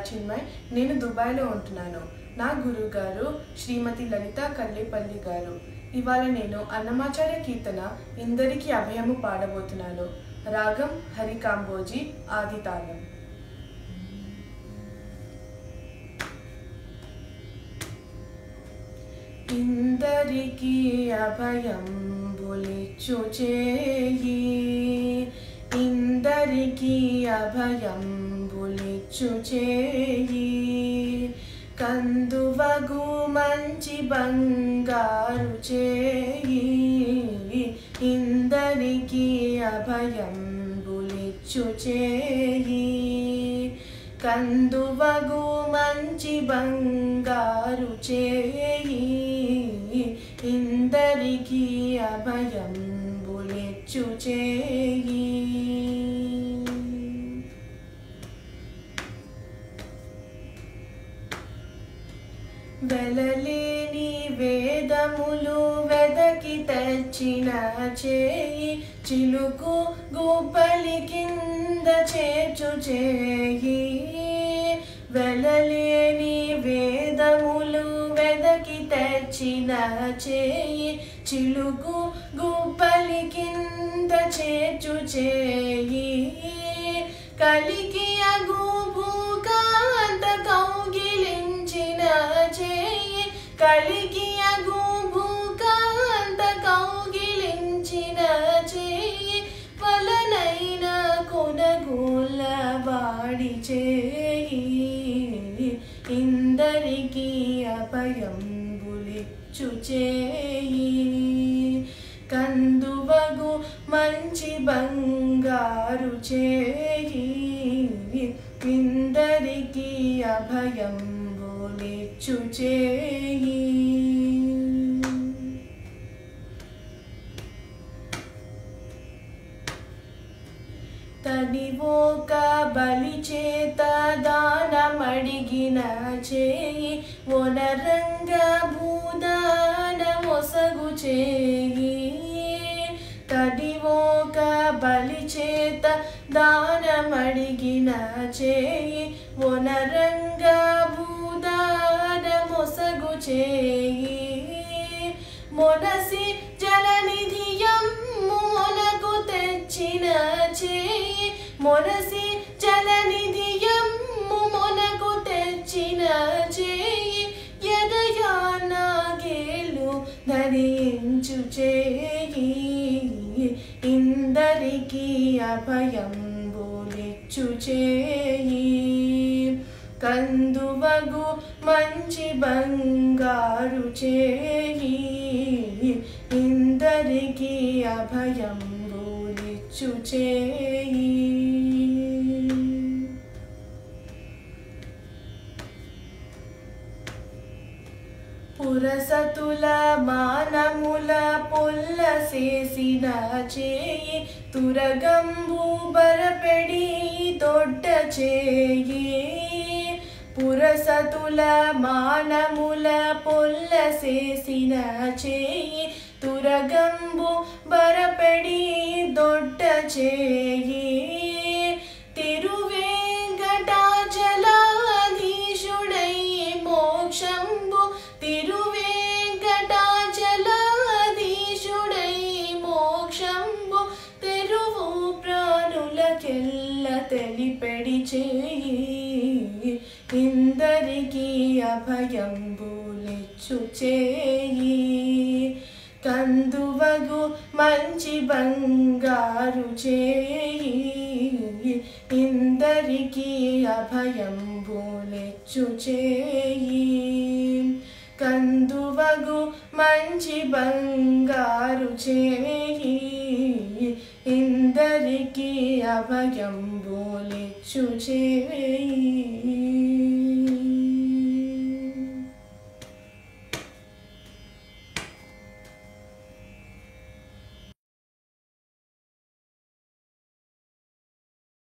చిన్మయ్ నేను దుబాయ్లో ఉంటున్నాను నా గురువు గారు శ్రీమతి లలిత కల్లేపల్లి గారు ఇవాళ నేను అన్నమాచార్య కీర్తన ఇందరికి అభయము పాడబోతున్నాను రాగం హరికాంబోజీ ఆది తాళం ఇందరికి అభయం బులిచ్చు చేయి ఇందరికి అభయం బులిచ్చు చేయి కందువగు మంచి బంగారు చేయి ఇందరికి అభయం బులిచ్చు చేయి కందువగు మంచి బంగారు చేయి ఇందరికి అభయం బులెచ్చు చేయి వెలలేని వేదములు వెదకి తెచ్చిన చేయి చిలుకు గుబ్బలి కింద చేర్చు చేయి వెలలేని వేదములు వెదకి తెచ్చిన చేయి చిలుకు గుబ్బలి కింద చేర్చు చేయి కలికి అగు భూకాంత కౌగిలించిన చేయి కలికి అగు భూకాంత కౌగిలించిన చేయి వలనైన కొనగోల వాడి చేయి ఇందరికి అభయం బులిచ్చు చేయి కందువగు మంచి బంగారు చేయి ఇందరికి అభయం బోలిచ్చు చేయి తడివోక బలి చేత దానమడిగిన చేయి ఒనరంగ భూదాన మొసగు చేయి తడివోక బలి చేత దానమడిగిన చేయి ఒనరంగ భూదాన మొసగు చేయి మొనసి జలనిధియం మొనకు తెచ్చిన చేయి మొనసి జలనిధియం మొనకు తెచ్చిన చేయి ఎదయానాగేలు ధరించు చేయి ఇందరికి అభయం బోలిచ్చు చేయి కందువగు మంచి బంగారు చేయి ఇందరికి అభయం బోలిచ్చు చేయి పురసతుల మానముల పొల్ల చేసిన చేయి తురగంబు బరపెడి దొడ్డ చేయి పురసతుల మానముల పొల్ల చేసిన చేయి తురగంబు బరపెడి దొడ్డ చేయి తిరువేంకటాచలాధీశుడై మోక్షంబు తిరువేంకటాచలాధీశుడై మోక్షంబు తెరువు ప్రాణులకెల్ల తెలిపెడి చేయి ఇందరికి అభయంబులిచ్చు చేయి కందువగు మంచి బంగారు చేయి ఇందరికి అభయం బోలెచ్చు చేయి కందువగు మంచి బంగారు చేయి ఇందరికి అభయం బోలెచ్చు చేయి